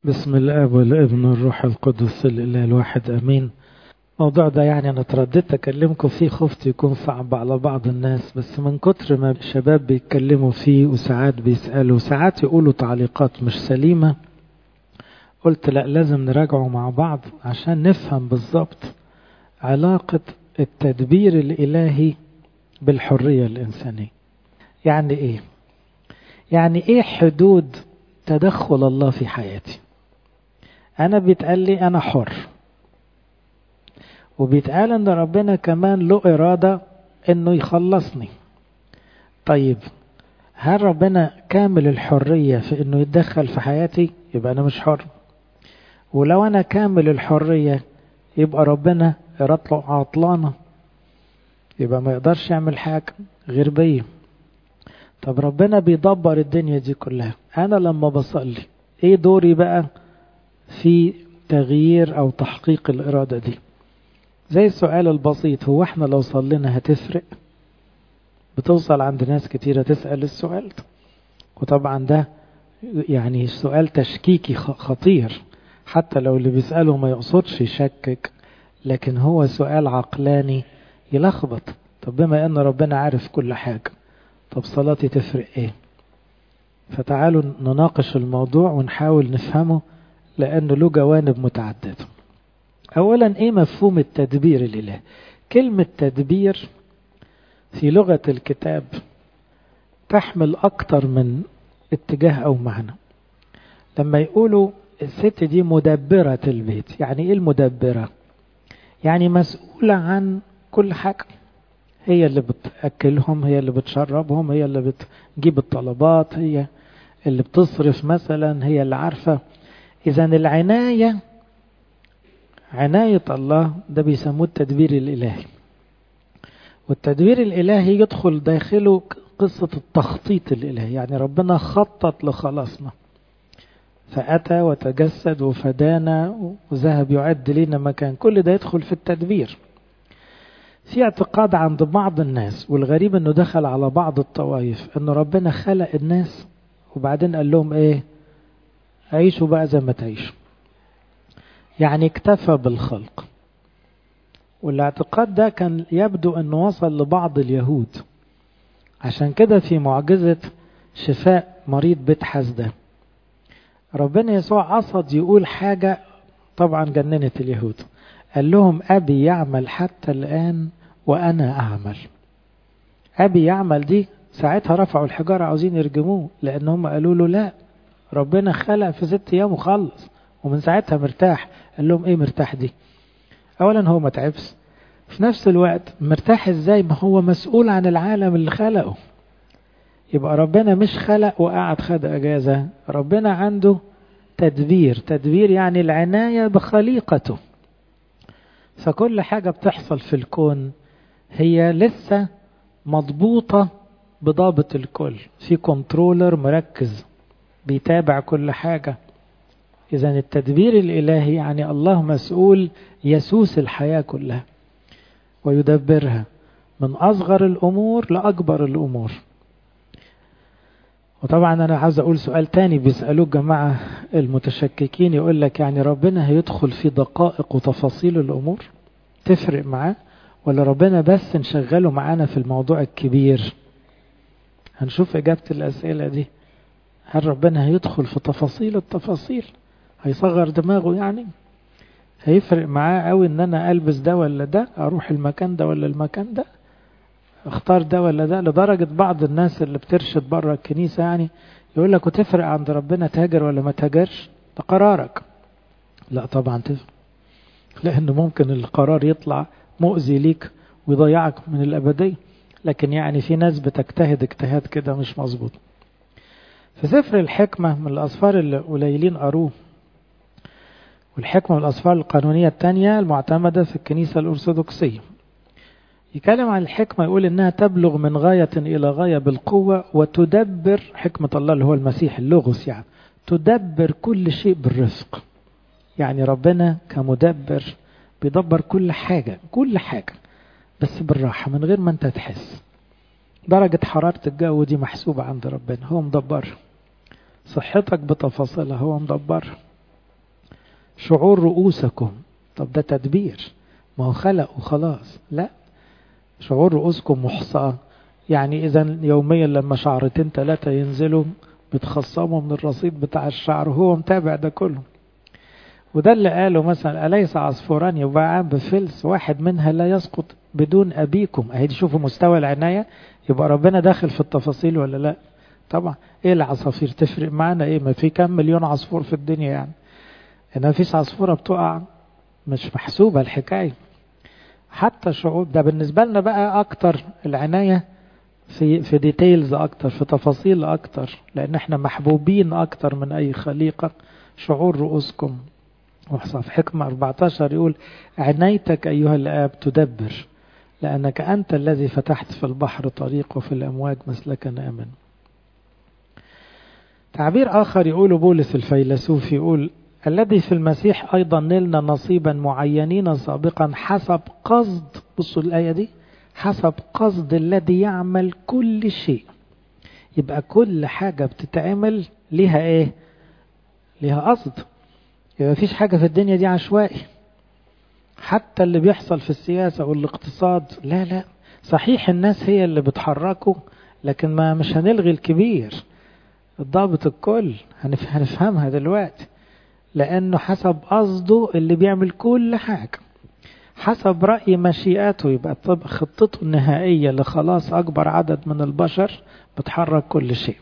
بسم الاب والابن والروح القدس الاله الواحد امين الموضوع ده يعني انا ترددت اكلمكم فيه خفت يكون صعب على بعض الناس بس من كتر ما الشباب بيتكلموا فيه وساعات بيسالوا وساعات يقولوا تعليقات مش سليمه قلت لا لازم نراجعه مع بعض عشان نفهم بالظبط علاقه التدبير الالهي بالحريه الانسانيه يعني ايه يعني ايه حدود تدخل الله في حياتي انا بيتقال لي انا حر وبيتقال ان ربنا كمان له اراده انه يخلصني طيب هل ربنا كامل الحريه في انه يتدخل في حياتي يبقى انا مش حر ولو انا كامل الحريه يبقى ربنا ارادته عطلانه يبقى ما يقدرش يعمل حاجه غير بيا طب ربنا بيدبر الدنيا دي كلها انا لما بصلي ايه دوري بقى في تغيير او تحقيق الاراده دي زي السؤال البسيط هو احنا لو صلينا هتفرق بتوصل عند ناس كتيرة تسأل السؤال ده وطبعا ده يعني سؤال تشكيكي خطير حتى لو اللي بيسأله ما يقصدش يشكك لكن هو سؤال عقلاني يلخبط طب بما ان ربنا عارف كل حاجة طب صلاتي تفرق ايه فتعالوا نناقش الموضوع ونحاول نفهمه لانه له جوانب متعدده اولا ايه مفهوم التدبير الالهي كلمه تدبير في لغه الكتاب تحمل اكتر من اتجاه او معنى لما يقولوا الست دي مدبره البيت يعني ايه المدبره يعني مسؤوله عن كل حاجه هي اللي بتاكلهم هي اللي بتشربهم هي اللي بتجيب الطلبات هي اللي بتصرف مثلا هي اللي عارفه اذا العنايه عناية الله ده بيسموه التدبير الإلهي والتدبير الإلهي يدخل داخله قصة التخطيط الإلهي يعني ربنا خطط لخلاصنا فأتى وتجسد وفدانا وذهب يعد لنا مكان كل ده يدخل في التدبير في اعتقاد عند بعض الناس والغريب انه دخل على بعض الطوائف انه ربنا خلق الناس وبعدين قال لهم ايه عيشوا بقى زي ما تعيشوا يعني اكتفى بالخلق والاعتقاد ده كان يبدو انه وصل لبعض اليهود عشان كده في معجزة شفاء مريض بيت حسدة ربنا يسوع قصد يقول حاجة طبعا جننت اليهود قال لهم أبي يعمل حتى الآن وأنا أعمل أبي يعمل دي ساعتها رفعوا الحجارة عاوزين يرجموه لأن هم قالوا له لا ربنا خلق في ست أيام وخلص ومن ساعتها مرتاح قال لهم ايه مرتاح دي اولا هو ما تعبش في نفس الوقت مرتاح ازاي ما هو مسؤول عن العالم اللي خلقه يبقى ربنا مش خلق وقعد خد اجازة ربنا عنده تدبير تدبير يعني العناية بخليقته فكل حاجة بتحصل في الكون هي لسه مضبوطة بضابط الكل في كنترولر مركز بيتابع كل حاجة إذا التدبير الإلهي يعني الله مسؤول يسوس الحياة كلها ويدبرها من أصغر الأمور لأكبر الأمور وطبعا أنا عاوز أقول سؤال تاني بيسألوه جماعة المتشككين يقول لك يعني ربنا هيدخل في دقائق وتفاصيل الأمور تفرق معاه ولا ربنا بس نشغله معانا في الموضوع الكبير هنشوف إجابة الأسئلة دي هل ربنا هيدخل في تفاصيل التفاصيل هيصغر دماغه يعني هيفرق معاه قوي ان انا البس ده ولا ده اروح المكان ده ولا المكان ده اختار ده ولا ده لدرجة بعض الناس اللي بترشد بره الكنيسة يعني يقول لك وتفرق عند ربنا تاجر ولا ما تاجرش ده قرارك لا طبعا تفرق لان ممكن القرار يطلع مؤذي ليك ويضيعك من الابدية لكن يعني في ناس بتجتهد اجتهاد كده مش مظبوط في سفر الحكمة من الأسفار اللي قليلين قروه والحكمة من الأسفار القانونية الثانية المعتمدة في الكنيسة الأرثوذكسية يتكلم عن الحكمة يقول إنها تبلغ من غاية إلى غاية بالقوة وتدبر حكمة الله اللي هو المسيح اللغز يعني تدبر كل شيء بالرفق يعني ربنا كمدبر بيدبر كل حاجة كل حاجة بس بالراحة من غير ما أنت تحس درجة حرارة الجو دي محسوبة عند ربنا هو مدبر صحتك بتفاصيلها هو مدبر شعور رؤوسكم طب ده تدبير ما هو خلق وخلاص لا شعور رؤوسكم محصاة يعني إذا يوميا لما شعرتين ثلاثة ينزلوا بتخصموا من الرصيد بتاع الشعر وهو متابع ده كله وده اللي قاله مثلا أليس عصفوران يباعان بفلس واحد منها لا يسقط بدون أبيكم أهي دي شوفوا مستوى العناية يبقى ربنا داخل في التفاصيل ولا لا طبعا ايه العصافير تفرق معانا ايه ما في كم مليون عصفور في الدنيا يعني ان مفيش عصفورة بتقع مش محسوبة الحكاية حتى شعوب ده بالنسبة لنا بقى اكتر العناية في في ديتيلز اكتر في تفاصيل اكتر لان احنا محبوبين اكتر من اي خليقة شعور رؤوسكم وحصى في حكمة 14 يقول عنايتك أيها الآب تدبر لأنك أنت الذي فتحت في البحر طريق وفي الأمواج مسلكا آمن تعبير آخر يقول بولس الفيلسوف يقول الذي في المسيح أيضا نلنا نصيبا معينين سابقا حسب قصد بصوا الآية دي حسب قصد الذي يعمل كل شيء يبقى كل حاجة بتتعمل ليها ايه ليها قصد يبقى مفيش حاجة في الدنيا دي عشوائي حتى اللي بيحصل في السياسة والاقتصاد لا لا صحيح الناس هي اللي بتحركه لكن ما مش هنلغي الكبير الضابط الكل هنفهمها دلوقتي لأنه حسب قصده اللي بيعمل كل حاجة حسب رأي مشيئته يبقى طب خطته النهائية لخلاص أكبر عدد من البشر بتحرك كل شيء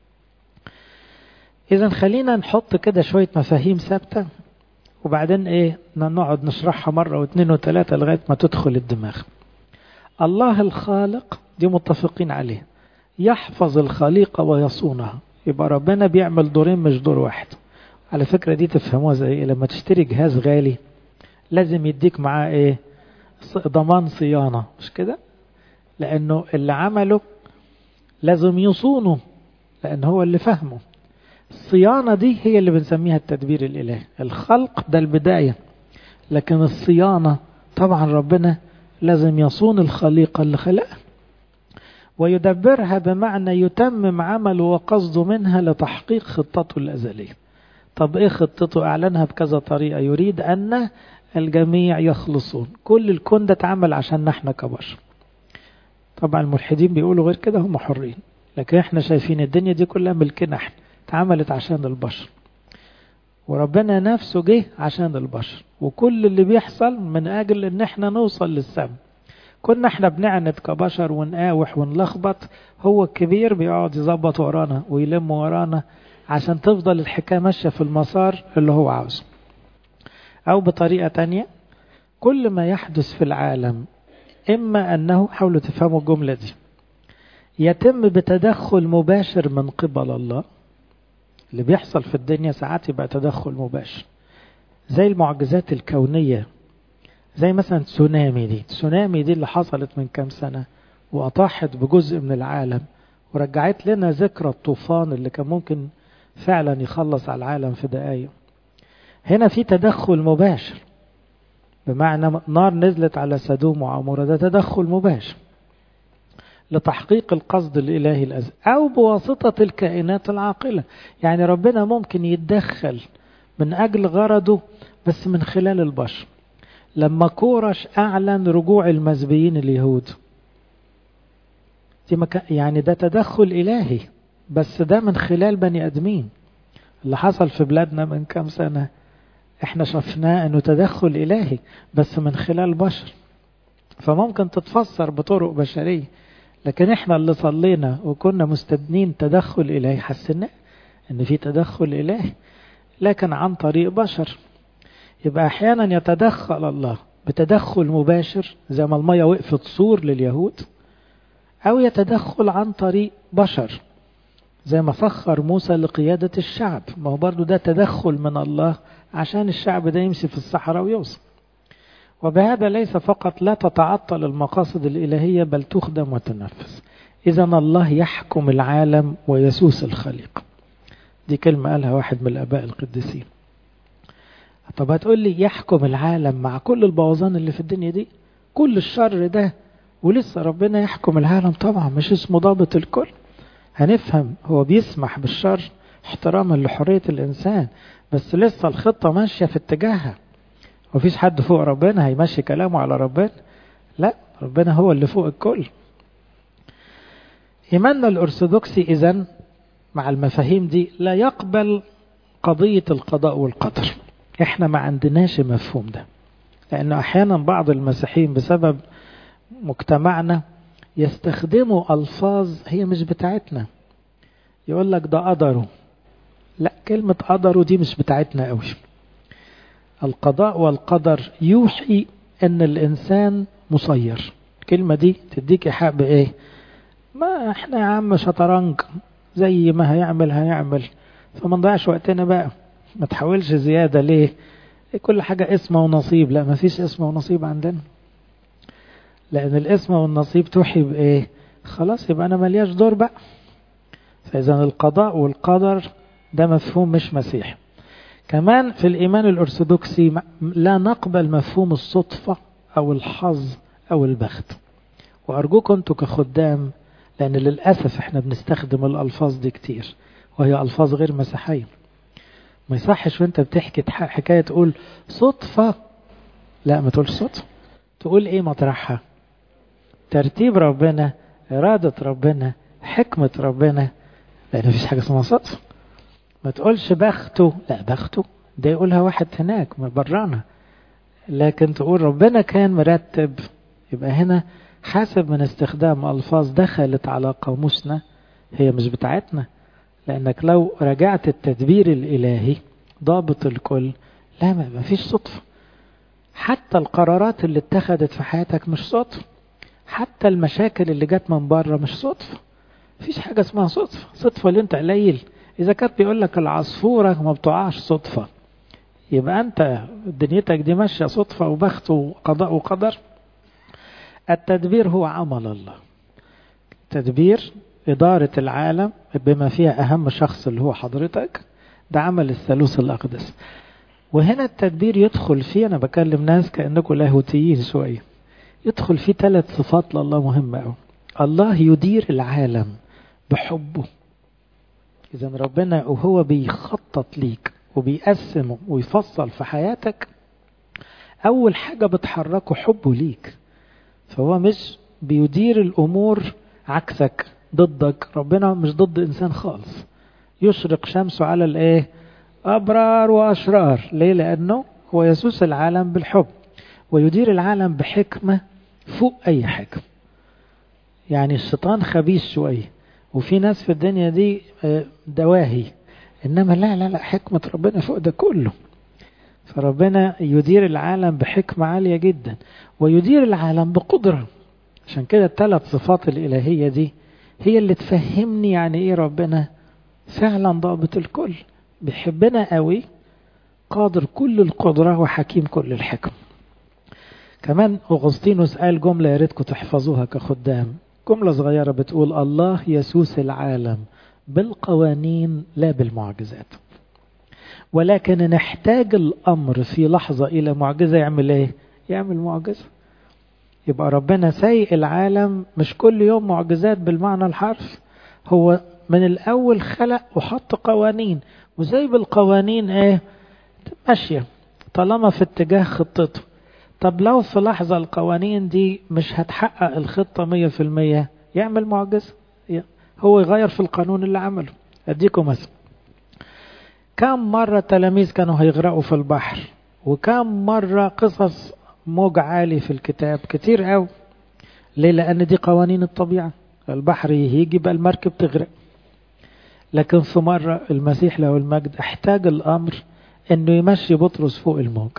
إذا خلينا نحط كده شوية مفاهيم ثابتة وبعدين إيه نقعد نشرحها مرة واثنين وثلاثة لغاية ما تدخل الدماغ الله الخالق دي متفقين عليه يحفظ الخليقة ويصونها يبقى ربنا بيعمل دورين مش دور واحد على فكرة دي تفهموها زي إيه لما تشتري جهاز غالي لازم يديك معاه ايه ضمان صيانة مش كده لانه اللي عمله لازم يصونه لان هو اللي فهمه الصيانة دي هي اللي بنسميها التدبير الالهي الخلق ده البداية لكن الصيانة طبعا ربنا لازم يصون الخليقة اللي خلقها ويدبرها بمعنى يتمم عمله وقصده منها لتحقيق خطته الأزلية طب ايه خطته اعلنها بكذا طريقة يريد ان الجميع يخلصون كل الكون ده اتعمل عشان احنا كبشر طبعا الملحدين بيقولوا غير كده هم حرين لكن احنا شايفين الدنيا دي كلها ملكنا احنا اتعملت عشان البشر وربنا نفسه جه عشان البشر وكل اللي بيحصل من اجل ان احنا نوصل للسما كنا احنا بنعند كبشر ونقاوح ونلخبط هو الكبير بيقعد يظبط ورانا ويلم ورانا عشان تفضل الحكاية ماشية في المسار اللي هو عاوزه أو بطريقة تانية كل ما يحدث في العالم إما أنه حاولوا تفهموا الجملة دي يتم بتدخل مباشر من قبل الله اللي بيحصل في الدنيا ساعات يبقى تدخل مباشر زي المعجزات الكونية زي مثلا تسونامي دي تسونامي دي اللي حصلت من كام سنة وأطاحت بجزء من العالم ورجعت لنا ذكرى الطوفان اللي كان ممكن فعلا يخلص على العالم في دقايق هنا في تدخل مباشر بمعنى نار نزلت على سدوم وعمورة ده تدخل مباشر لتحقيق القصد الإلهي الأزل أو بواسطة الكائنات العاقلة يعني ربنا ممكن يتدخل من أجل غرضه بس من خلال البشر لما كورش أعلن رجوع المزبيين اليهود دي مكان يعني ده تدخل إلهي بس ده من خلال بني أدمين اللي حصل في بلادنا من كام سنة احنا شفناه انه تدخل إلهي بس من خلال بشر فممكن تتفسر بطرق بشرية لكن احنا اللي صلينا وكنا مستدنين تدخل إلهي حسنا ان في تدخل إلهي لكن عن طريق بشر يبقى احيانا يتدخل الله بتدخل مباشر زي ما المية وقفت سور لليهود او يتدخل عن طريق بشر زي ما فخر موسى لقيادة الشعب ما هو برضو ده تدخل من الله عشان الشعب ده يمشي في الصحراء ويوصل وبهذا ليس فقط لا تتعطل المقاصد الإلهية بل تخدم وتنفذ إذا الله يحكم العالم ويسوس الخليقة دي كلمة قالها واحد من الآباء القديسين طب هتقول لي يحكم العالم مع كل البوظان اللي في الدنيا دي كل الشر ده ولسه ربنا يحكم العالم طبعا مش اسمه ضابط الكل هنفهم هو بيسمح بالشر احتراما لحرية الإنسان بس لسه الخطة ماشية في اتجاهها مفيش حد فوق ربنا هيمشي كلامه على ربنا لا ربنا هو اللي فوق الكل إيماننا الأرثوذكسي إذن مع المفاهيم دي لا يقبل قضية القضاء والقدر احنا ما عندناش مفهوم ده لأنه أحيانا بعض المسيحيين بسبب مجتمعنا يستخدموا ألفاظ هي مش بتاعتنا يقول لك ده قدره لا كلمة قدره دي مش بتاعتنا قوي القضاء والقدر يوحي ان الانسان مسير الكلمة دي تديك ايحاء بايه ما احنا يا عم شطرنج زي ما هيعمل هيعمل فما نضيعش وقتنا بقى ما تحاولش زيادة ليه كل حاجة اسم ونصيب لا ما فيش اسم ونصيب عندنا لأن الاسم والنصيب توحي بإيه خلاص يبقى أنا ملياش دور بقى فإذا القضاء والقدر ده مفهوم مش مسيحي كمان في الإيمان الأرثوذكسي لا نقبل مفهوم الصدفة أو الحظ أو البخت وأرجوكم أنتوا كخدام لأن للأسف إحنا بنستخدم الألفاظ دي كتير وهي ألفاظ غير مسيحية ما يصحش وانت بتحكي حكاية تقول صدفة لا ما تقولش صدفة تقول ايه مطرحها ترتيب ربنا إرادة ربنا حكمة ربنا لأن مفيش حاجة اسمها صدفة ما تقولش بخته لا بخته ده يقولها واحد هناك برانا لكن تقول ربنا كان مرتب يبقى هنا حاسب من استخدام ألفاظ دخلت على قاموسنا هي مش بتاعتنا لأنك لو رجعت التدبير الإلهي ضابط الكل لا ما فيش صدفة حتى القرارات اللي اتخذت في حياتك مش صدفة حتى المشاكل اللي جت من بره مش صدفة مفيش حاجة اسمها صدفة صدفة اللي انت قليل إذا كانت بيقول لك العصفورة ما بتقعش صدفة يبقى أنت دنيتك دي ماشية صدفة وبخت وقضاء وقدر التدبير هو عمل الله تدبير إدارة العالم بما فيها أهم شخص اللي هو حضرتك ده عمل الثالوث الأقدس وهنا التدبير يدخل فيه أنا بكلم ناس كأنكم لاهوتيين شوية يدخل فيه ثلاث صفات لله مهمة أوي الله يدير العالم بحبه إذا ربنا وهو بيخطط ليك وبيقسمه ويفصل في حياتك أول حاجة بتحركه حبه ليك فهو مش بيدير الأمور عكسك ضدك ربنا مش ضد إنسان خالص يشرق شمسه على الإيه أبرار وأشرار ليه لأنه هو يسوس العالم بالحب ويدير العالم بحكمة فوق أي حاجة يعني الشيطان خبيث شوية وفي ناس في الدنيا دي دواهي إنما لا لا لا حكمة ربنا فوق ده كله فربنا يدير العالم بحكمة عالية جدا ويدير العالم بقدرة عشان كده الثلاث صفات الإلهية دي هي اللي تفهمني يعني إيه ربنا فعلا ضابط الكل بيحبنا قوي قادر كل القدرة وحكيم كل الحكم كمان أغسطينوس قال جملة يا ريتكم تحفظوها كخدام جملة صغيرة بتقول الله يسوس العالم بالقوانين لا بالمعجزات ولكن نحتاج الأمر في لحظة إلى معجزة يعمل إيه؟ يعمل معجزة يبقى ربنا سايق العالم مش كل يوم معجزات بالمعنى الحرف هو من الأول خلق وحط قوانين وزي بالقوانين إيه؟ ماشية طالما في اتجاه خطته طب لو في لحظة القوانين دي مش هتحقق الخطة مية في المية يعمل معجزة هو يغير في القانون اللي عمله أديكم مثلا كم مرة تلاميذ كانوا هيغرقوا في البحر وكم مرة قصص موج عالي في الكتاب كتير قوي ليه لأن دي قوانين الطبيعة البحر يهيج يبقى المركب تغرق لكن في مرة المسيح له المجد احتاج الأمر انه يمشي بطرس فوق الموج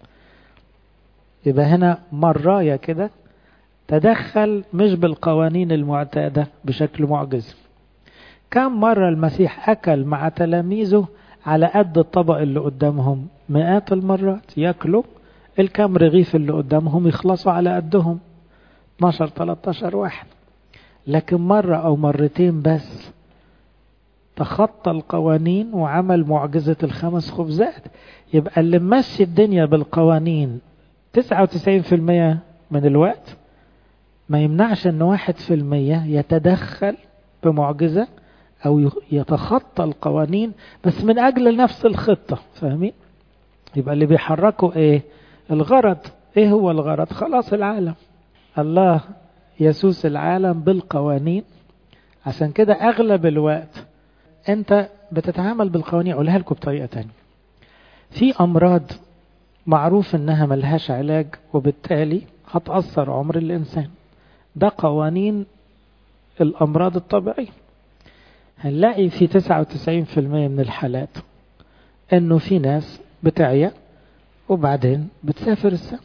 يبقى هنا مراية كده تدخل مش بالقوانين المعتادة بشكل معجز كم مرة المسيح أكل مع تلاميذه على قد الطبق اللي قدامهم مئات المرات ياكلوا الكام رغيف اللي قدامهم يخلصوا على قدهم 12 13 واحد لكن مرة أو مرتين بس تخطى القوانين وعمل معجزة الخمس خبزات يبقى اللي مشي الدنيا بالقوانين 99% من الوقت ما يمنعش ان واحد في المية يتدخل بمعجزة أو يتخطى القوانين بس من أجل نفس الخطة فاهمين يبقى اللي بيحركوا إيه الغرض إيه هو الغرض خلاص العالم الله يسوس العالم بالقوانين عشان كده أغلب الوقت أنت بتتعامل بالقوانين أقولها لكم بطريقة تانية في أمراض معروف إنها ملهاش علاج وبالتالي هتأثر عمر الإنسان ده قوانين الأمراض الطبيعية هنلاقي في 99% من الحالات إنه في ناس بتعيا وبعدين بتسافر السما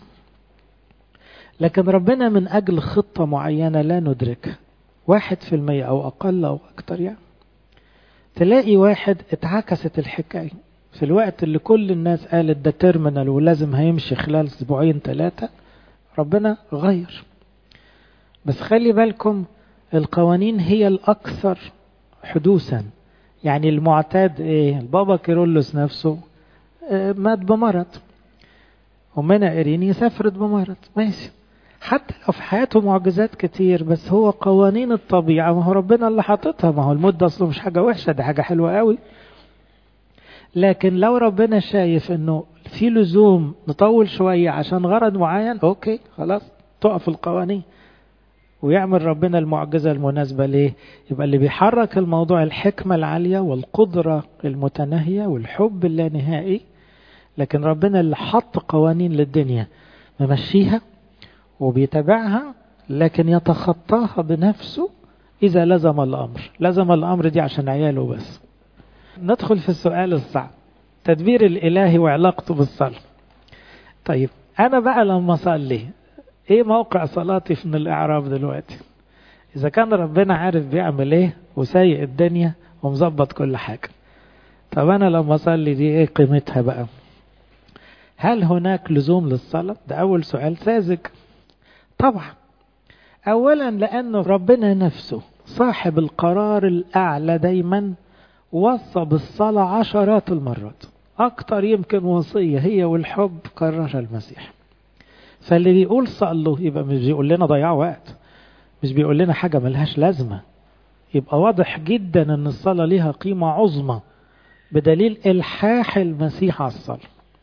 لكن ربنا من أجل خطة معينة لا ندركها واحد في المية أو أقل أو أكتر يعني تلاقي واحد اتعكست الحكاية في الوقت اللي كل الناس قالت ده تيرمينال ولازم هيمشي خلال اسبوعين ثلاثة ربنا غير بس خلي بالكم القوانين هي الأكثر حدوثا يعني المعتاد ايه البابا كيرلس نفسه اه مات بمرض ومنى إيريني سافرت بمرض ماشي حتى لو في حياته معجزات كتير بس هو قوانين الطبيعة ما هو ربنا اللي حاططها ما هو المدة أصله مش حاجة وحشة دي حاجة حلوة قوي لكن لو ربنا شايف انه في لزوم نطول شوية عشان غرض معين اوكي خلاص تقف القوانين ويعمل ربنا المعجزة المناسبة ليه يبقى اللي بيحرك الموضوع الحكمة العالية والقدرة المتناهية والحب اللانهائي لكن ربنا اللي حط قوانين للدنيا ممشيها وبيتابعها لكن يتخطاها بنفسه إذا لزم الأمر لزم الأمر دي عشان عياله بس ندخل في السؤال الصعب تدبير الإلهي وعلاقته بالصلاة طيب أنا بقى لما أصلي إيه موقع صلاتي من الإعراب دلوقتي إذا كان ربنا عارف بيعمل إيه وسايق الدنيا ومظبط كل حاجة طب أنا لما أصلي دي إيه قيمتها بقى هل هناك لزوم للصلاة ده أول سؤال ساذج طبعا أولا لأنه ربنا نفسه صاحب القرار الأعلى دايما وصى بالصلاة عشرات المرات أكتر يمكن وصية هي والحب قررها المسيح فاللي بيقول صلوا يبقى مش بيقول لنا ضيعوا وقت مش بيقول لنا حاجة ملهاش لازمة يبقى واضح جدا ان الصلاة ليها قيمة عظمى بدليل الحاح المسيح على الصلاة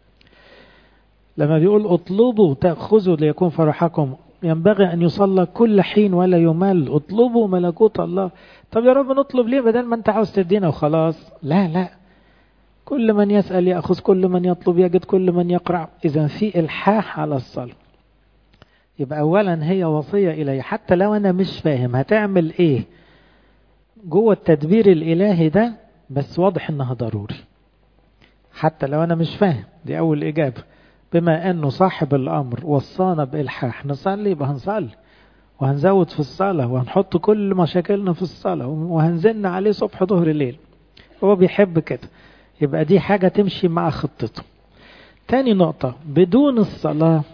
لما بيقول اطلبوا تأخذوا ليكون فرحكم ينبغي أن يصلى كل حين ولا يمل اطلبوا ملكوت الله طب يا رب نطلب ليه بدل ما انت عاوز تدينا وخلاص لا لا كل من يسأل يأخذ كل من يطلب يجد كل من يقرع إذا في إلحاح على الصلاة يبقى أولا هي وصية إلي حتى لو أنا مش فاهم هتعمل إيه جوه التدبير الإلهي ده بس واضح إنها ضروري حتى لو أنا مش فاهم دي أول إجابة بما أنه صاحب الأمر وصانا بإلحاح نصلي يبقى هنصلي وهنزود في الصلاة وهنحط كل مشاكلنا في الصلاة وهنزلنا عليه صبح ظهر ليل هو بيحب كده يبقى دي حاجة تمشي مع خطته تاني نقطة بدون الصلاة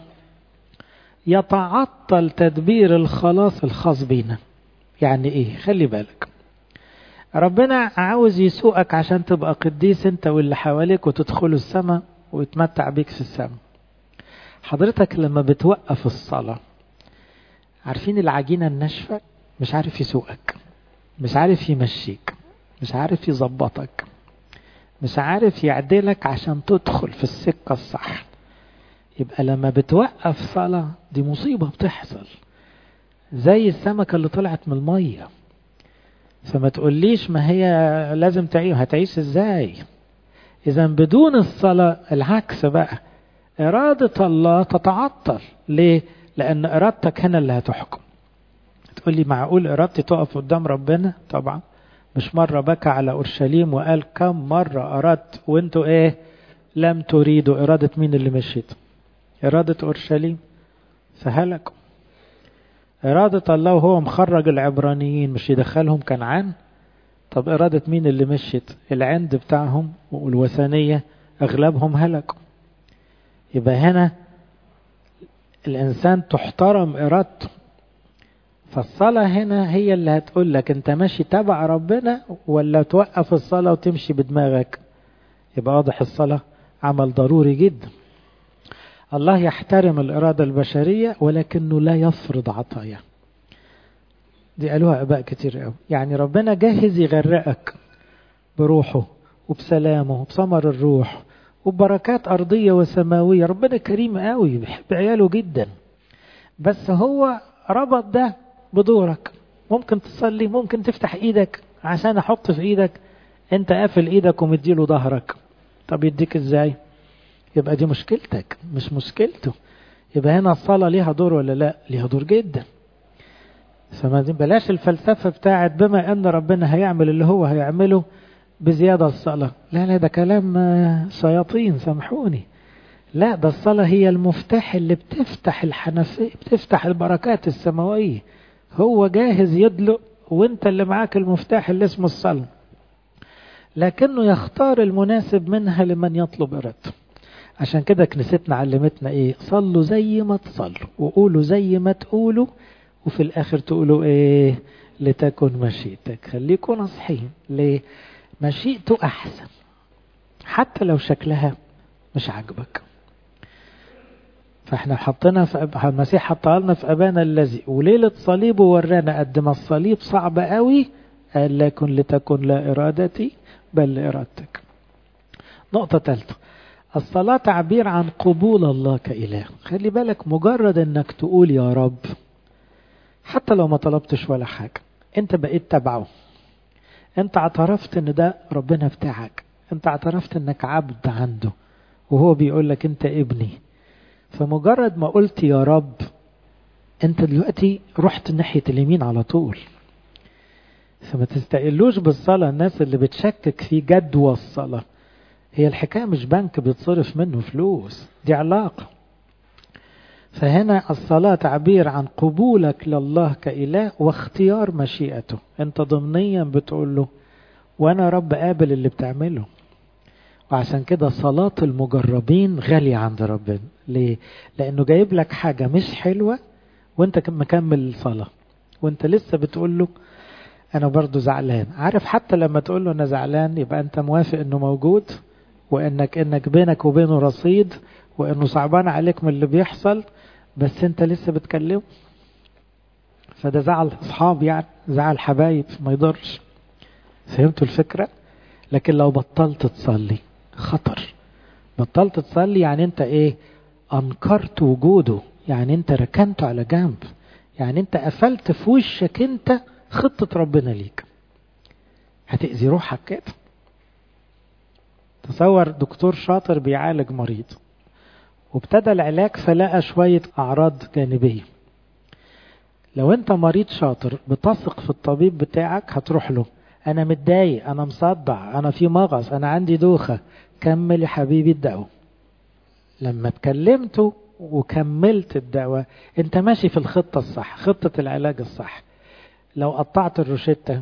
يتعطل تدبير الخلاص الخاص بينا يعني ايه خلي بالك ربنا عاوز يسوقك عشان تبقى قديس انت واللي حواليك وتدخلوا السماء ويتمتع بيك في السماء حضرتك لما بتوقف الصلاة عارفين العجينة الناشفة مش عارف يسوقك مش عارف يمشيك مش عارف يظبطك مش عارف يعدلك عشان تدخل في السكة الصح يبقى لما بتوقف صلاة دي مصيبة بتحصل زي السمكة اللي طلعت من المية فما تقوليش ما هي لازم تعيش هتعيش ازاي اذا بدون الصلاة العكس بقى إرادة الله تتعطل ليه لأن إرادتك هنا اللي هتحكم تقول لي معقول إرادتي تقف قدام ربنا طبعا مش مرة بكى على أورشليم وقال كم مرة أردت وانتوا ايه لم تريدوا إرادة مين اللي مشيت إرادة أورشليم فهلكوا إرادة الله وهو مخرج العبرانيين مش يدخلهم كنعان طب إرادة مين اللي مشيت العند بتاعهم والوثنية أغلبهم هلكوا يبقى هنا الإنسان تحترم إرادته فالصلاة هنا هي اللي هتقول لك أنت ماشي تبع ربنا ولا توقف الصلاة وتمشي بدماغك يبقى واضح الصلاة عمل ضروري جدا الله يحترم الإرادة البشرية ولكنه لا يفرض عطايا دي قالوها اباء كتير قوي يعني ربنا جاهز يغرقك بروحه وبسلامه وبثمر الروح وبركات ارضيه وسماويه ربنا كريم قوي بيحب عياله جدا بس هو ربط ده بدورك ممكن تصلي ممكن تفتح ايدك عشان احط في ايدك انت قافل ايدك ومديله ظهرك طب يديك ازاي يبقى دي مشكلتك مش مشكلته يبقى هنا الصلاة ليها دور ولا لا ليها دور جدا فما بلاش الفلسفة بتاعت بما ان ربنا هيعمل اللي هو هيعمله بزيادة الصلاة لا لا ده كلام شياطين سامحوني لا ده الصلاة هي المفتاح اللي بتفتح الحنفية بتفتح البركات السماوية هو جاهز يدلق وانت اللي معاك المفتاح اللي اسمه الصلاة لكنه يختار المناسب منها لمن يطلب إرادته عشان كده كنيستنا علمتنا ايه صلوا زي ما تصلوا وقولوا زي ما تقولوا وفي الاخر تقولوا ايه لتكن مشيئتك خليكم ناصحين ليه مشيئته احسن حتى لو شكلها مش عاجبك فاحنا حطينا في المسيح حطها لنا في ابانا الذي وليله صليبه ورانا قد ما الصليب صعب قوي قال لكن لتكن لا ارادتي بل لارادتك نقطه ثالثه الصلاة تعبير عن قبول الله كإله خلي بالك مجرد انك تقول يا رب حتى لو ما طلبتش ولا حاجة انت بقيت تبعه انت اعترفت ان ده ربنا بتاعك انت اعترفت انك عبد عنده وهو بيقول لك انت ابني فمجرد ما قلت يا رب انت دلوقتي رحت ناحية اليمين على طول فما تستقلوش بالصلاة الناس اللي بتشكك في جدوى الصلاة هي الحكاية مش بنك بيتصرف منه فلوس دي علاقة فهنا الصلاة تعبير عن قبولك لله كإله واختيار مشيئته انت ضمنيا بتقول له وانا رب قابل اللي بتعمله وعشان كده صلاة المجربين غالية عند ربنا ليه؟ لأنه جايب لك حاجة مش حلوة وانت مكمل الصلاة وانت لسه بتقول له أنا برضو زعلان عارف حتى لما تقول له أنا زعلان يبقى أنت موافق أنه موجود وانك انك بينك وبينه رصيد وانه صعبان عليك من اللي بيحصل بس انت لسه بتكلمه فده زعل اصحاب يعني زعل حبايب ما يضرش فهمتوا الفكره لكن لو بطلت تصلي خطر بطلت تصلي يعني انت ايه انكرت وجوده يعني انت ركنته على جنب يعني انت قفلت في وشك انت خطه ربنا ليك هتاذي روحك كده تصور دكتور شاطر بيعالج مريض وابتدى العلاج فلقى شوية أعراض جانبية لو أنت مريض شاطر بتثق في الطبيب بتاعك هتروح له أنا متضايق أنا مصدع أنا في مغص أنا عندي دوخة كمل يا حبيبي الدواء لما اتكلمته وكملت الدواء أنت ماشي في الخطة الصح خطة العلاج الصح لو قطعت الروشتة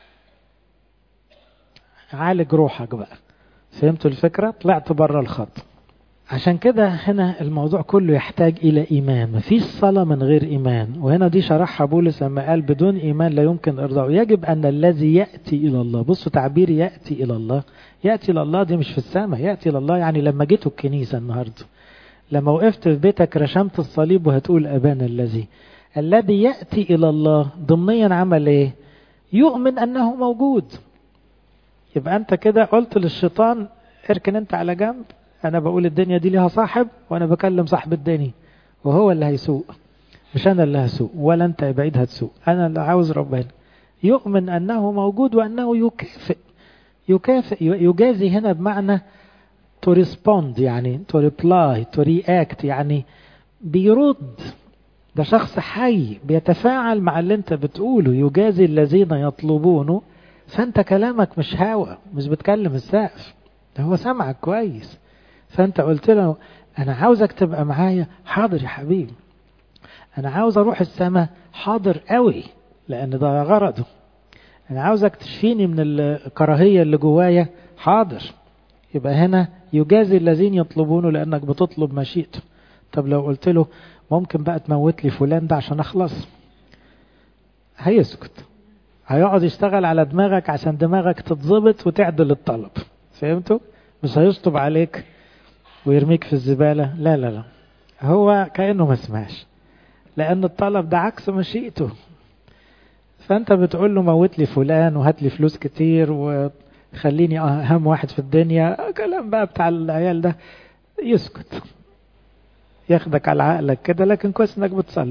عالج روحك بقى فهمتوا الفكرة طلعت بره الخط عشان كده هنا الموضوع كله يحتاج إلى إيمان مفيش صلاة من غير إيمان وهنا دي شرحها بولس لما قال بدون إيمان لا يمكن إرضاء يجب أن الذي يأتي إلى الله بصوا تعبير يأتي إلى الله يأتي إلى الله دي مش في السماء يأتي إلى الله يعني لما جيتوا الكنيسة النهاردة لما وقفت في بيتك رشمت الصليب وهتقول أبانا الذي الذي يأتي إلى الله ضمنيا عمل إيه يؤمن أنه موجود يبقى أنت كده قلت للشيطان اركن أنت على جنب أنا بقول الدنيا دي ليها صاحب وأنا بكلم صاحب الدنيا وهو اللي هيسوق مش أنا اللي هسوق ولا أنت بعيد هتسوق أنا اللي عاوز ربنا يؤمن أنه موجود وأنه يكافئ يكافئ يجازي هنا بمعنى to respond يعني to reply to react يعني بيرد ده شخص حي بيتفاعل مع اللي انت بتقوله يجازي الذين يطلبونه فانت كلامك مش هوا مش بتكلم السقف ده هو سمعك كويس فانت قلت له انا عاوزك تبقى معايا حاضر يا حبيبي انا عاوز اروح السماء حاضر قوي لان ده غرضه انا عاوزك تشفيني من الكراهية اللي جوايا حاضر يبقى هنا يجازي الذين يطلبونه لانك بتطلب مشيئته طب لو قلت له ممكن بقى تموت لي فلان ده عشان اخلص هيسكت هيقعد يشتغل على دماغك عشان دماغك تتظبط وتعدل الطلب فهمتوا مش هيشطب عليك ويرميك في الزبالة لا لا لا هو كأنه ما سمعش لأن الطلب ده عكس مشيئته فانت بتقول له موت لي فلان وهات لي فلوس كتير وخليني اهم واحد في الدنيا كلام بقى بتاع العيال ده يسكت ياخدك على عقلك كده لكن كويس انك بتصلي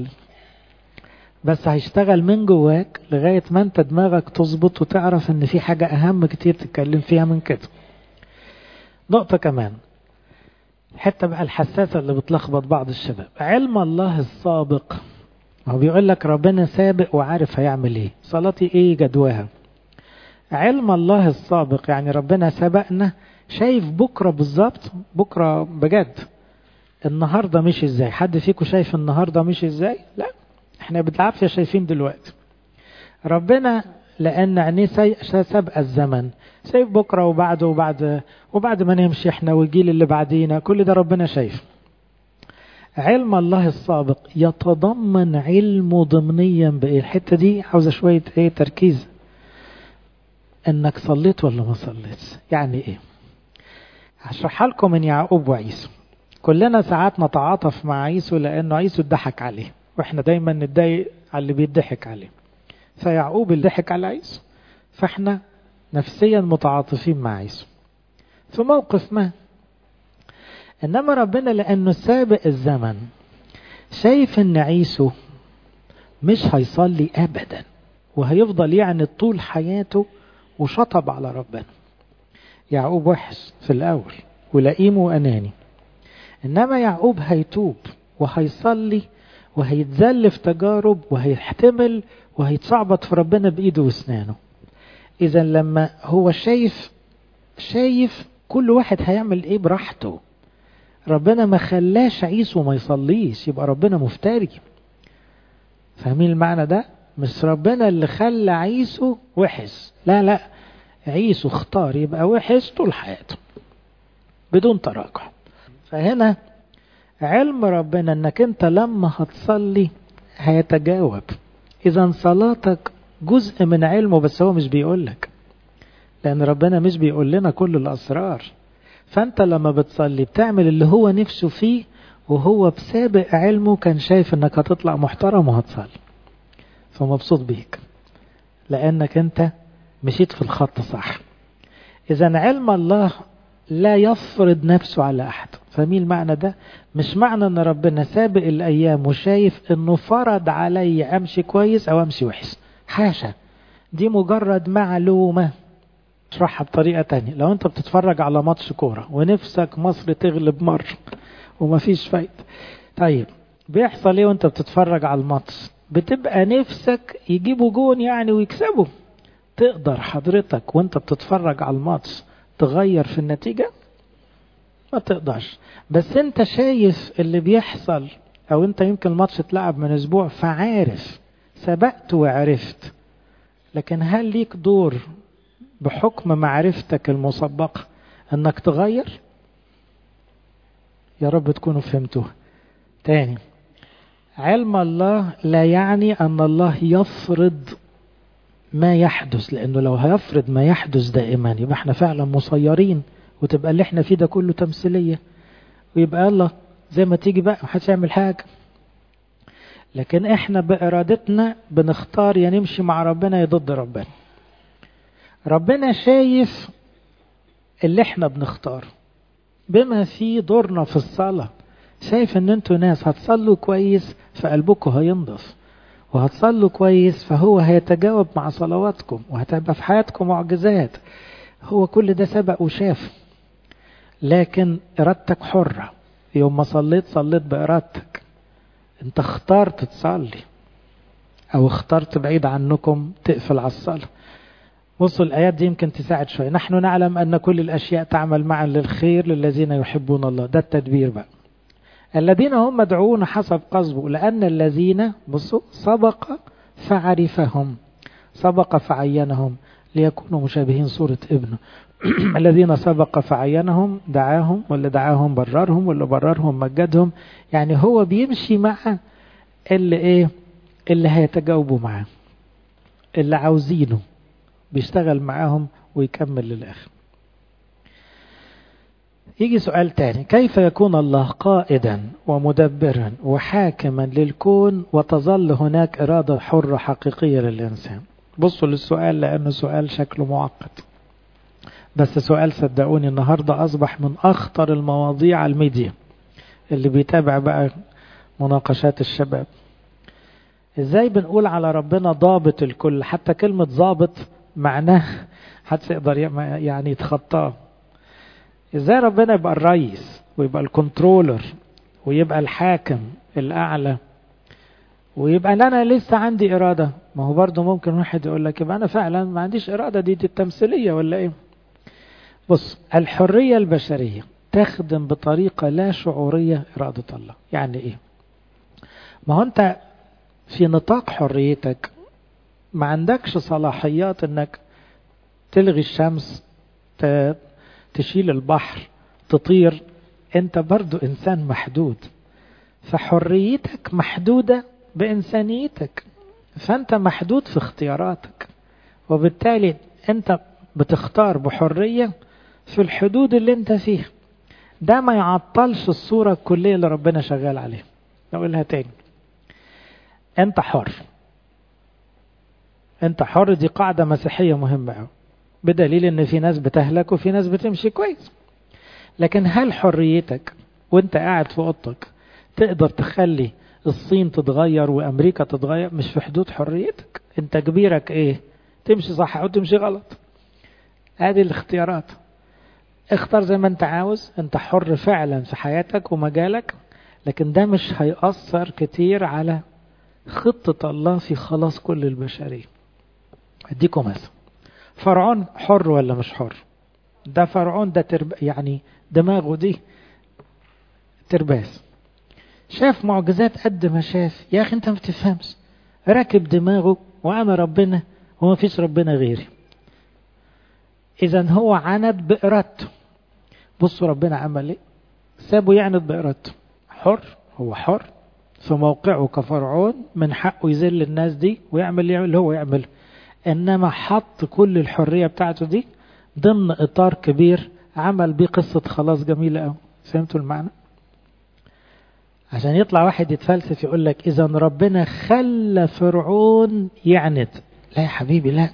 بس هيشتغل من جواك لغاية ما انت دماغك تظبط وتعرف ان في حاجة اهم كتير تتكلم فيها من كده نقطة كمان حتى بقى الحساسة اللي بتلخبط بعض الشباب علم الله السابق هو بيقول لك ربنا سابق وعارف هيعمل ايه صلاتي ايه جدواها علم الله السابق يعني ربنا سبقنا شايف بكرة بالظبط بكرة بجد النهاردة مش ازاي حد فيكم شايف النهاردة مش ازاي لا احنا بالعافية شايفين دلوقتي ربنا لان عينيه سابقة الزمن شايف بكرة وبعده وبعد وبعد ما نمشي احنا والجيل اللي بعدينا كل ده ربنا شايف علم الله السابق يتضمن علمه ضمنيا بايه الحته دي عاوزه شويه ايه تركيز انك صليت ولا ما صليتش يعني ايه هشرحها لكم من يعقوب وعيسو كلنا ساعات نتعاطف مع عيسو لانه عيسو اتضحك عليه واحنا دايما نتضايق على اللي بيضحك عليه فيعقوب اللي ضحك على عيسو فاحنا نفسيا متعاطفين مع عيسو في موقف ما انما ربنا لانه سابق الزمن شايف ان عيسو مش هيصلي ابدا وهيفضل يعني طول حياته وشطب على ربنا يعقوب وحش في الاول ولئيم واناني انما يعقوب هيتوب وهيصلي وهيتذل في تجارب وهيحتمل وهيتصعبط في ربنا بايده واسنانه اذا لما هو شايف شايف كل واحد هيعمل ايه براحته ربنا ما خلاش عيسو ما يصليش يبقى ربنا مفتري فاهمين المعنى ده مش ربنا اللي خلى عيسو وحش لا لا عيسو اختار يبقى وحش طول حياته بدون تراجع فهنا علم ربنا انك انت لما هتصلي هيتجاوب اذا صلاتك جزء من علمه بس هو مش بيقولك لان ربنا مش بيقول لنا كل الاسرار فانت لما بتصلي بتعمل اللي هو نفسه فيه وهو بسابق علمه كان شايف انك هتطلع محترم وهتصلي فمبسوط بيك لانك انت مشيت في الخط صح اذا علم الله لا يفرض نفسه على احد فاهمين المعنى ده مش معنى ان ربنا سابق الايام وشايف انه فرض علي امشي كويس او امشي وحش حاشا دي مجرد معلومه اشرحها بطريقة تانية لو انت بتتفرج على ماتش كورة ونفسك مصر تغلب مرة ومفيش فايدة طيب بيحصل ايه وانت بتتفرج على الماتش بتبقى نفسك يجيبوا جون يعني ويكسبوا تقدر حضرتك وانت بتتفرج على الماتش تغير في النتيجة ما تقدرش بس انت شايف اللي بيحصل او انت يمكن الماتش اتلعب من اسبوع فعارف سبقت وعرفت لكن هل ليك دور بحكم معرفتك المسبقة انك تغير يا رب تكونوا فهمتوها تاني علم الله لا يعني ان الله يفرض ما يحدث لانه لو هيفرض ما يحدث دائما يبقى احنا فعلا مسيرين وتبقى اللي احنا فيه ده كله تمثيليه ويبقى الله زي ما تيجي بقى محدش يعمل حاجه لكن احنا بارادتنا بنختار يا نمشي مع ربنا يا ضد ربنا ربنا شايف اللي احنا بنختاره بما فيه دورنا في الصلاة شايف ان انتوا ناس هتصلوا كويس فقلبكم هينضف وهتصلوا كويس فهو هيتجاوب مع صلواتكم وهتبقى في حياتكم معجزات هو كل ده سبق وشاف لكن ارادتك حرة يوم ما صليت صليت بارادتك انت اخترت تصلي او اخترت بعيد عنكم تقفل على الصلاه بصوا الآيات دي يمكن تساعد شوية نحن نعلم أن كل الأشياء تعمل معا للخير للذين يحبون الله ده التدبير بقى الذين هم مدعوون حسب قصده لأن الذين بصوا سبق فعرفهم سبق فعينهم ليكونوا مشابهين صورة ابنه الذين سبق فعينهم دعاهم ولا دعاهم بررهم ولا بررهم مجدهم يعني هو بيمشي مع اللي ايه اللي هيتجاوبوا معاه اللي عاوزينه بيشتغل معاهم ويكمل للآخر يجي سؤال تاني كيف يكون الله قائدا ومدبرا وحاكما للكون وتظل هناك إرادة حرة حقيقية للإنسان بصوا للسؤال لأنه سؤال شكله معقد بس سؤال صدقوني النهاردة أصبح من أخطر المواضيع على الميديا اللي بيتابع بقى مناقشات الشباب ازاي بنقول على ربنا ضابط الكل حتى كلمة ضابط معناه حتى يقدر يعني يتخطاه ازاي ربنا يبقى الرئيس ويبقى الكنترولر ويبقى الحاكم الأعلى ويبقى أنا لسه عندي إرادة ما هو برضه ممكن واحد يقول لك يبقى أنا فعلا ما عنديش إرادة دي, دي التمثيلية ولا إيه بص الحرية البشرية تخدم بطريقة لا شعورية إرادة الله يعني إيه ما هو أنت في نطاق حريتك ما عندكش صلاحيات أنك تلغي الشمس تشيل البحر تطير أنت برضو إنسان محدود فحريتك محدودة بإنسانيتك فأنت محدود في اختياراتك وبالتالي أنت بتختار بحرية في الحدود اللي أنت فيها ده ما يعطلش الصورة الكلية اللي ربنا شغال عليها نقولها تاني أنت حر أنت حر دي قاعدة مسيحية مهمة أوي بدليل ان في ناس بتهلك وفي ناس بتمشي كويس لكن هل حريتك وانت قاعد في اوضتك تقدر تخلي الصين تتغير وامريكا تتغير مش في حدود حريتك انت كبيرك ايه تمشي صح او تمشي غلط هذه الاختيارات اختار زي ما انت عاوز انت حر فعلا في حياتك ومجالك لكن ده مش هيأثر كتير على خطة الله في خلاص كل البشرية اديكم مثلا فرعون حر ولا مش حر ده فرعون ده ترب يعني دماغه دي ترباس شاف معجزات قد ما شاف يا اخي انت ما بتفهمش راكب دماغه وانا ربنا وما فيش ربنا غيري اذا هو عند بارادته بصوا ربنا عمل ايه سابه يعند بارادته حر هو حر في موقعه كفرعون من حقه يذل الناس دي ويعمل اللي هو يعمله انما حط كل الحريه بتاعته دي ضمن اطار كبير عمل بيه قصه خلاص جميله قوي فهمتوا المعنى عشان يطلع واحد يتفلسف يقول لك اذا ربنا خلى فرعون يعند لا يا حبيبي لا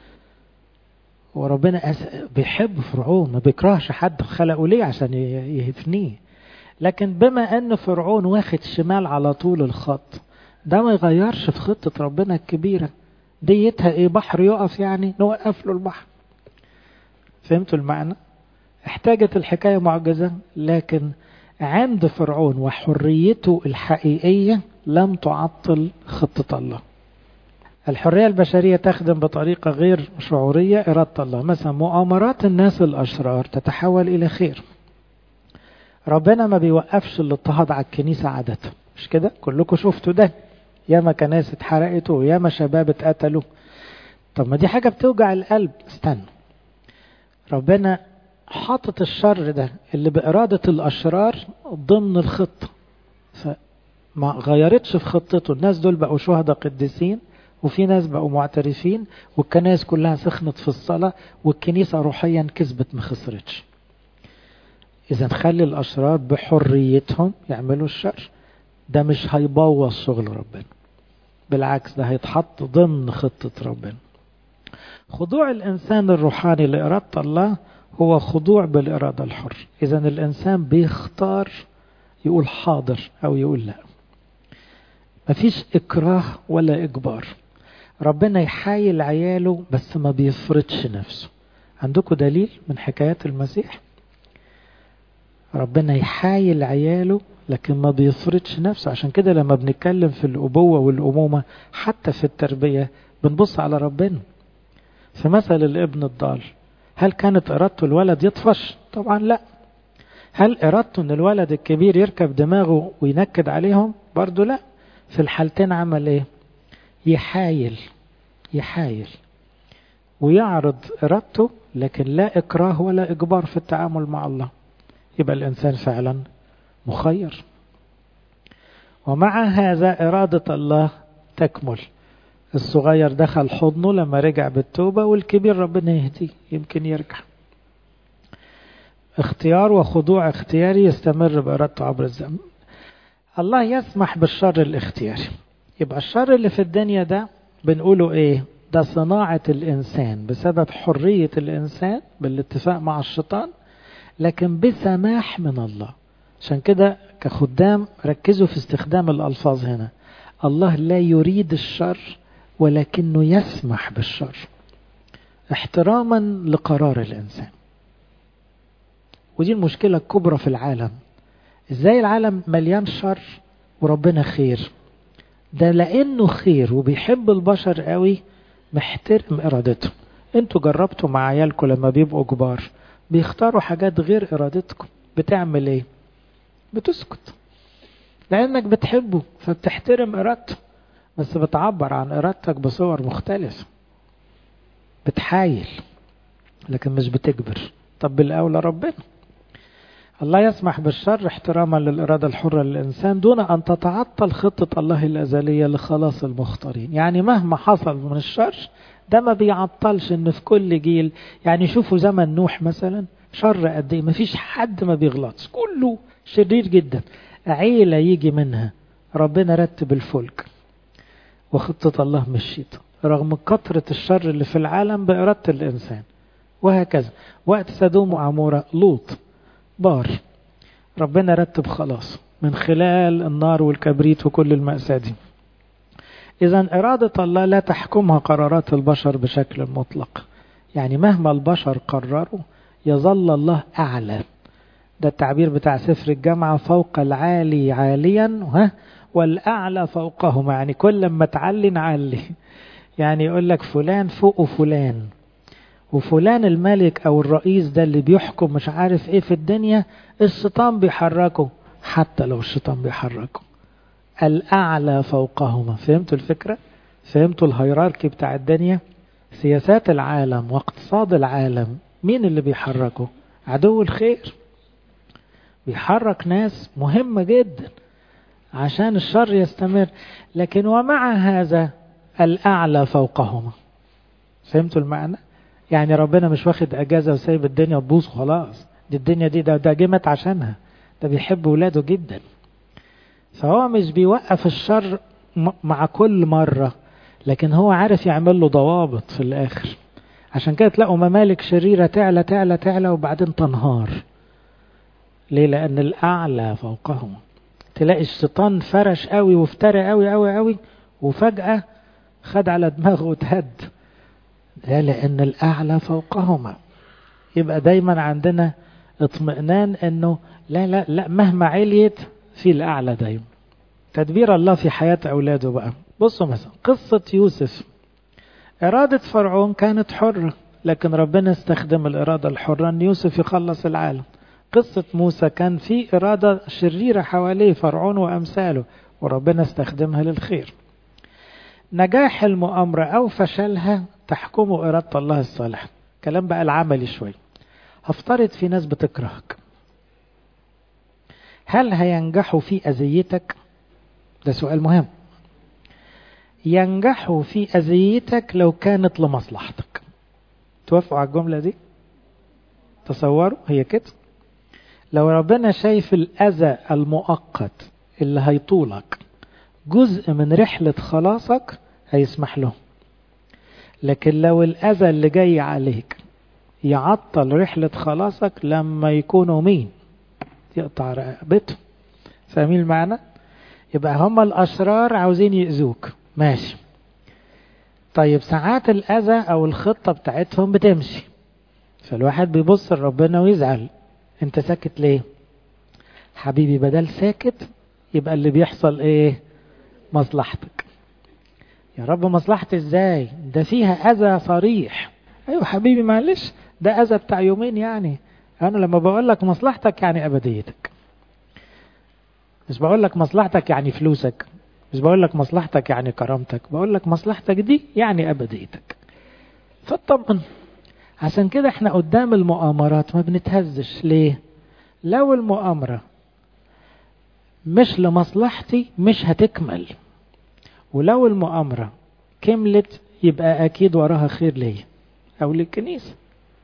وربنا أس... بيحب فرعون ما بيكرهش حد خلقه ليه عشان يهفنيه لكن بما ان فرعون واخد شمال على طول الخط ده ما يغيرش في خطه ربنا الكبيره ديتها ايه بحر يقف يعني نوقف له البحر فهمتوا المعنى احتاجت الحكاية معجزة لكن عند فرعون وحريته الحقيقية لم تعطل خطة الله الحرية البشرية تخدم بطريقة غير شعورية إرادة الله مثلا مؤامرات الناس الأشرار تتحول إلى خير ربنا ما بيوقفش الاضطهاد على الكنيسة عادة مش كده كلكم شفتوا ده ياما كنايس اتحرقت وياما شباب اتقتلوا طب ما دي حاجة بتوجع القلب استنى ربنا حاطط الشر ده اللي بإرادة الأشرار ضمن الخطة فما غيرتش في خطته الناس دول بقوا شهداء قديسين وفي ناس بقوا معترفين والكنائس كلها سخنت في الصلاة والكنيسة روحيا كسبت ما خسرتش إذا نخلي الأشرار بحريتهم يعملوا الشر ده مش هيبوظ شغل ربنا بالعكس ده هيتحط ضمن خطة ربنا خضوع الإنسان الروحاني لإرادة الله هو خضوع بالإرادة الحر إذا الإنسان بيختار يقول حاضر أو يقول لا مفيش إكراه ولا إجبار ربنا يحايل عياله بس ما بيفرضش نفسه عندكم دليل من حكايات المسيح ربنا يحايل عياله لكن ما بيفرضش نفسه عشان كده لما بنتكلم في الأبوة والأمومة حتى في التربية بنبص على ربنا في مثل الابن الضال هل كانت إرادته الولد يطفش؟ طبعا لا هل إرادته أن الولد الكبير يركب دماغه وينكد عليهم؟ برضو لا في الحالتين عمل إيه؟ يحايل يحايل ويعرض إرادته لكن لا إكراه ولا إجبار في التعامل مع الله يبقى الإنسان فعلا مخير ومع هذا إرادة الله تكمل الصغير دخل حضنه لما رجع بالتوبة والكبير ربنا يهديه يمكن يرجع اختيار وخضوع اختياري يستمر بإرادته عبر الزمن الله يسمح بالشر الاختياري يبقى الشر اللي في الدنيا ده بنقوله ايه ده صناعة الإنسان بسبب حرية الإنسان بالاتفاق مع الشيطان لكن بسماح من الله عشان كده كخدام ركزوا في استخدام الألفاظ هنا الله لا يريد الشر ولكنه يسمح بالشر احتراما لقرار الإنسان ودي المشكلة الكبرى في العالم ازاي العالم مليان شر وربنا خير ده لانه خير وبيحب البشر قوي محترم ارادته انتوا جربتوا مع عيالكم لما بيبقوا كبار بيختاروا حاجات غير ارادتكم بتعمل ايه بتسكت لانك بتحبه فبتحترم ارادته بس بتعبر عن ارادتك بصور مختلفه بتحايل لكن مش بتجبر طب بالاولى ربنا الله يسمح بالشر احتراما للإرادة الحرة للإنسان دون أن تتعطل خطة الله الأزلية لخلاص المختارين يعني مهما حصل من الشر ده ما بيعطلش ان في كل جيل يعني شوفوا زمن نوح مثلا شر قد ايه مفيش حد ما بيغلطش كله شرير جدا عيلة يجي منها ربنا رتب الفلك وخطة الله مشيت رغم كثرة الشر اللي في العالم بإرادة الإنسان وهكذا وقت سدوم وعمورة لوط بار ربنا رتب خلاص من خلال النار والكبريت وكل المأساة دي إذا إرادة الله لا تحكمها قرارات البشر بشكل مطلق يعني مهما البشر قرروا يظل الله أعلى ده التعبير بتاع سفر الجامعة فوق العالي عاليا ها والأعلى فوقهما يعني كل ما تعلي نعلي يعني يقول لك فلان فوق فلان وفلان الملك او الرئيس ده اللي بيحكم مش عارف ايه في الدنيا الشيطان بيحركه حتى لو الشيطان بيحركه الاعلى فوقهما فهمتوا الفكره فهمتوا الهيراركي بتاع الدنيا سياسات العالم واقتصاد العالم مين اللي بيحركه عدو الخير بيحرك ناس مهمه جدا عشان الشر يستمر لكن ومع هذا الاعلى فوقهما فهمتوا المعنى يعني ربنا مش واخد اجازه وسايب الدنيا تبوظ خلاص دي الدنيا دي ده, ده جمت عشانها ده بيحب ولاده جدا فهو مش بيوقف الشر مع كل مره لكن هو عارف يعمل له ضوابط في الاخر عشان كده تلاقوا ممالك شريره تعلى تعلى تعلى وبعدين تنهار ليه لان الاعلى فوقهم تلاقي الشيطان فرش قوي وافترى قوي قوي قوي وفجاه خد على دماغه وتهد لا لأن الأعلى فوقهما يبقى دايما عندنا اطمئنان أنه لا لا لا مهما عليت في الأعلى دايما تدبير الله في حياة أولاده بقى بصوا مثلا قصة يوسف إرادة فرعون كانت حرة لكن ربنا استخدم الإرادة الحرة أن يوسف يخلص العالم قصة موسى كان في إرادة شريرة حواليه فرعون وأمثاله وربنا استخدمها للخير نجاح المؤامرة أو فشلها تحكم إرادة الله الصالحة كلام بقى العملي شوي هفترض في ناس بتكرهك هل هينجحوا في أذيتك ده سؤال مهم ينجحوا في أذيتك لو كانت لمصلحتك توافقوا على الجملة دي تصوروا هي كده لو ربنا شايف الأذى المؤقت اللي هيطولك جزء من رحلة خلاصك هيسمح له لكن لو الأذى اللي جاي عليك يعطل رحلة خلاصك لما يكونوا مين يقطع رقبته فاهمين المعنى يبقى هم الأشرار عاوزين يأذوك ماشي طيب ساعات الأذى أو الخطة بتاعتهم بتمشي فالواحد بيبص لربنا ويزعل انت ساكت ليه حبيبي بدل ساكت يبقى اللي بيحصل ايه مصلحتك يا رب مصلحتي ازاي ده فيها اذى صريح ايوه حبيبي معلش ده اذى بتاع يومين يعني انا لما بقول لك مصلحتك يعني ابديتك مش بقول لك مصلحتك يعني فلوسك مش بقول لك مصلحتك يعني كرامتك بقول لك مصلحتك دي يعني ابديتك فاطمن عشان كده احنا قدام المؤامرات ما بنتهزش ليه لو المؤامرة مش لمصلحتي مش هتكمل ولو المؤامرة كملت يبقى أكيد وراها خير ليا أو للكنيسة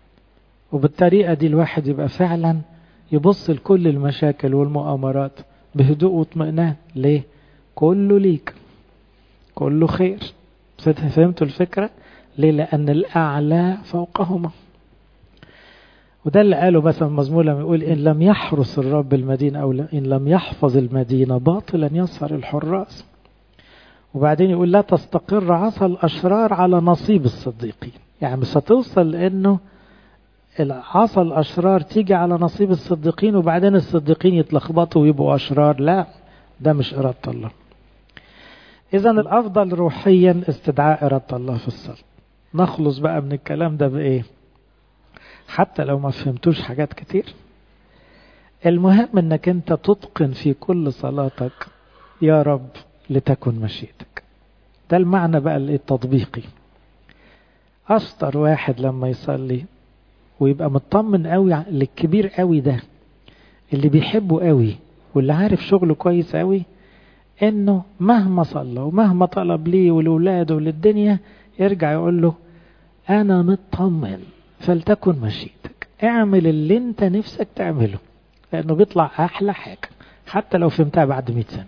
وبالطريقة دي الواحد يبقى فعلا يبص لكل المشاكل والمؤامرات بهدوء واطمئنان ليه كله ليك كله خير فهمتوا الفكرة ليه لأن الأعلى فوقهما وده اللي قاله مثلا مزمور لما يقول إن لم يحرس الرب المدينة أو إن لم يحفظ المدينة باطلا يسهر الحراس وبعدين يقول لا تستقر عصا الأشرار على نصيب الصديقين يعني مش هتوصل لأنه عصا الأشرار تيجي على نصيب الصديقين وبعدين الصديقين يتلخبطوا ويبقوا أشرار لا ده مش إرادة الله إذا الأفضل روحيا استدعاء إرادة الله في الصلاة نخلص بقى من الكلام ده بإيه حتى لو ما فهمتوش حاجات كتير المهم انك انت تتقن في كل صلاتك يا رب لتكن مشيئتك ده المعنى بقى التطبيقي اشطر واحد لما يصلي ويبقى مطمن قوي للكبير قوي ده اللي بيحبه قوي واللي عارف شغله كويس قوي انه مهما صلى ومهما طلب ليه ولولاده وللدنيا يرجع يقول له انا مطمن فلتكن مشيئتك اعمل اللي انت نفسك تعمله لانه بيطلع احلى حاجه حتى لو فهمتها بعد 100 سنه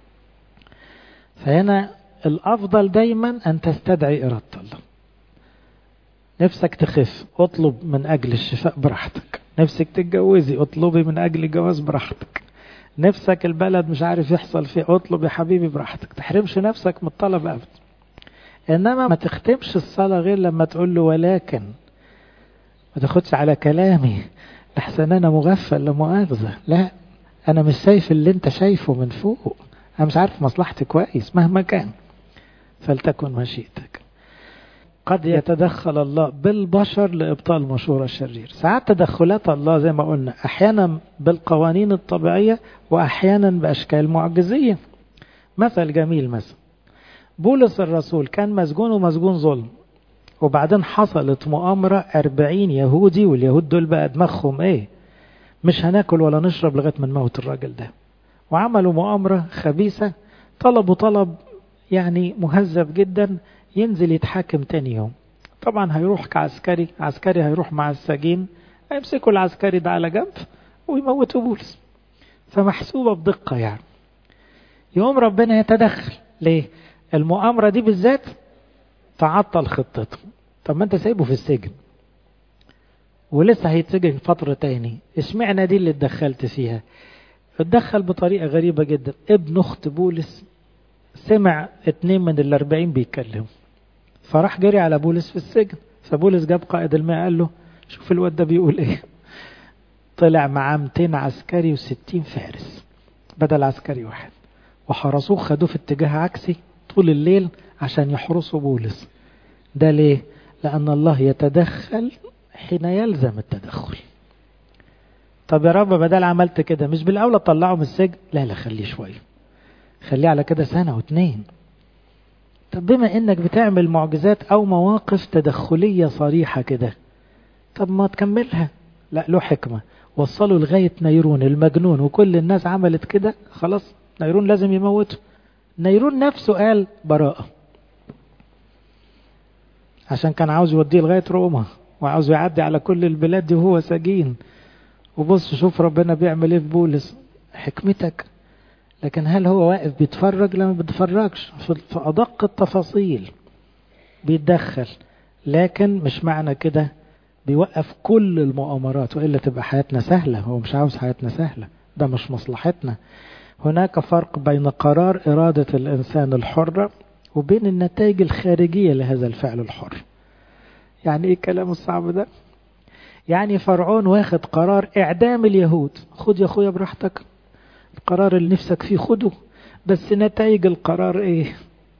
فهنا الافضل دايما ان تستدعي اراده الله نفسك تخف اطلب من اجل الشفاء براحتك نفسك تتجوزي اطلبي من اجل الجواز براحتك نفسك البلد مش عارف يحصل فيه اطلب يا حبيبي براحتك تحرمش نفسك من الطلب ابدا انما ما تختمش الصلاه غير لما تقول له ولكن ما تاخدش على كلامي لحسن انا مغفل لمؤاخذه لا انا مش شايف اللي انت شايفه من فوق انا مش عارف مصلحتي كويس مهما كان فلتكن مشيئتك قد يتدخل الله بالبشر لابطال مشورة الشرير ساعات تدخلات الله زي ما قلنا احيانا بالقوانين الطبيعية واحيانا باشكال معجزية مثل جميل مثلا بولس الرسول كان مسجون ومسجون ظلم وبعدين حصلت مؤامرة أربعين يهودي واليهود دول بقى دماغهم ايه مش هناكل ولا نشرب لغاية ما نموت الراجل ده وعملوا مؤامرة خبيثة طلبوا طلب يعني مهذب جدا ينزل يتحاكم تاني يوم طبعا هيروح كعسكري عسكري هيروح مع السجين هيمسكوا العسكري ده على جنب ويموتوا بولس فمحسوبة بدقة يعني يوم ربنا يتدخل ليه المؤامرة دي بالذات تعطل خطته طب ما انت سايبه في السجن ولسه هيتسجن فترة تاني اشمعنى دي اللي اتدخلت فيها اتدخل بطريقة غريبة جدا ابن اخت بولس سمع اتنين من الاربعين بيتكلموا فراح جري على بولس في السجن فبولس جاب قائد الماء قال له شوف الواد ده بيقول ايه طلع معاه 200 عسكري و60 فارس بدل عسكري واحد وحرسوه خدوه في اتجاه عكسي طول الليل عشان يحرسوا بولس ده ليه لأن الله يتدخل حين يلزم التدخل طب يا رب بدل عملت كده مش بالأولى طلعه من السجن لا لا خليه شوية خليه على كده سنة واتنين طب بما انك بتعمل معجزات او مواقف تدخلية صريحة كده طب ما تكملها لا له حكمة وصلوا لغاية نيرون المجنون وكل الناس عملت كده خلاص نيرون لازم يموته نيرون نفسه قال براءة عشان كان عاوز يوديه لغاية روما وعاوز يعدي على كل البلاد دي وهو سجين وبص شوف ربنا بيعمل ايه في بولس حكمتك لكن هل هو واقف بيتفرج لا ما بيتفرجش في أدق التفاصيل بيتدخل لكن مش معنى كده بيوقف كل المؤامرات وإلا تبقى حياتنا سهلة هو مش عاوز حياتنا سهلة ده مش مصلحتنا هناك فرق بين قرار إرادة الإنسان الحرة وبين النتائج الخارجية لهذا الفعل الحر يعني إيه الكلام الصعب ده يعني فرعون واخد قرار إعدام اليهود خد يا أخويا براحتك القرار اللي نفسك فيه خده بس نتائج القرار ايه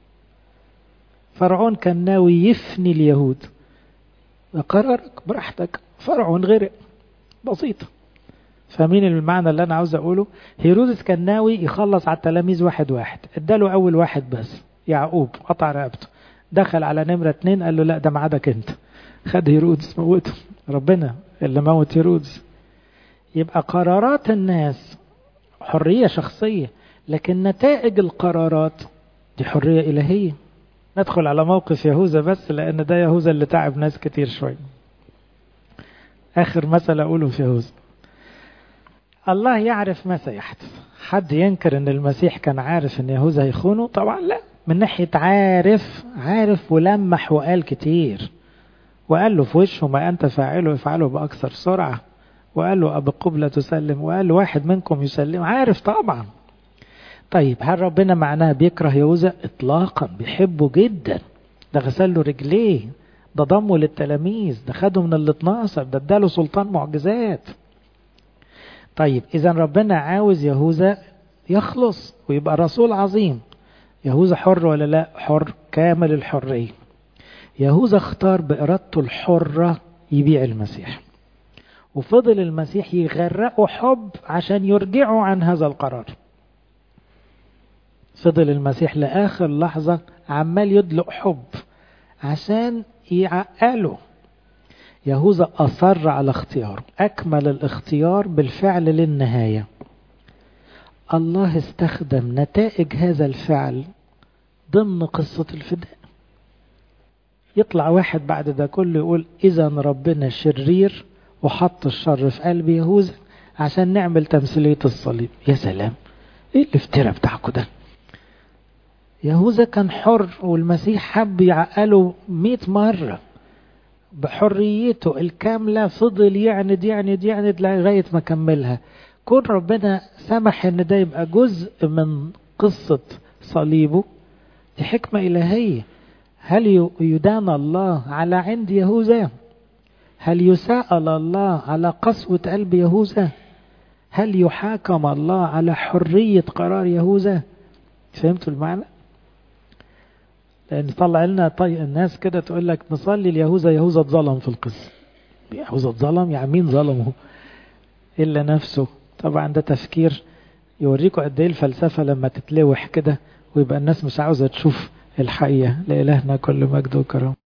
فرعون كان ناوي يفني اليهود قرارك براحتك فرعون غرق بسيطة فمين المعنى اللي انا عاوز اقوله هيرودس كان ناوي يخلص على التلاميذ واحد واحد اداله اول واحد بس يعقوب قطع رقبته دخل على نمرة اتنين قال له لا ده معادك انت خد هيرودس موته ربنا اللي موت هيرودس يبقى قرارات الناس حرية شخصية لكن نتائج القرارات دي حرية إلهية ندخل على موقف يهوذا بس لأن ده يهوذا اللي تعب ناس كتير شوية آخر مثل أقوله في يهوذا الله يعرف ما سيحدث حد ينكر ان المسيح كان عارف ان يهوذا هيخونه طبعا لا من ناحية عارف عارف ولمح وقال كتير وقال له في وشه ما أنت فاعله افعله بأكثر سرعة وقال له أبي قبلة تسلم وقال له واحد منكم يسلم عارف طبعا طيب هل ربنا معناه بيكره يهوذا اطلاقا بيحبه جدا ده غسل له رجليه ده ضمه للتلاميذ ده خده من ال 12 ده اداله سلطان معجزات طيب اذا ربنا عاوز يهوذا يخلص ويبقى رسول عظيم يهوذا حر ولا لا حر كامل الحريه يهوذا اختار بارادته الحره يبيع المسيح وفضل المسيح يغرقه حب عشان يرجعه عن هذا القرار فضل المسيح لآخر لحظة عمال يدلق حب عشان يعقله يهوذا أصر على اختياره أكمل الاختيار بالفعل للنهاية الله استخدم نتائج هذا الفعل ضمن قصة الفداء يطلع واحد بعد ده كله يقول إذا ربنا شرير وحط الشر في قلب يهوذا عشان نعمل تمثيلية الصليب يا سلام ايه الافتراء بتاعكم ده يهوذا كان حر والمسيح حب يعقله مئة مرة بحريته الكاملة فضل يعند يعند يعند لغاية ما كملها كون ربنا سمح ان ده يبقى جزء من قصة صليبه دي حكمة إلهية هل يدان الله على عند يهوذا هل يساءل الله على قسوة قلب يهوذا هل يحاكم الله على حرية قرار يهوذا فهمتوا المعنى لأن طلع لنا طي الناس كده تقول لك نصلي اليهوذا يهوذا اتظلم في القصة يهوذا اتظلم يعني مين ظلمه إلا نفسه طبعا ده تفكير يوريكم قد ايه الفلسفة لما تتلوح كده ويبقى الناس مش عاوزة تشوف الحقيقة لإلهنا كل مجد وكرم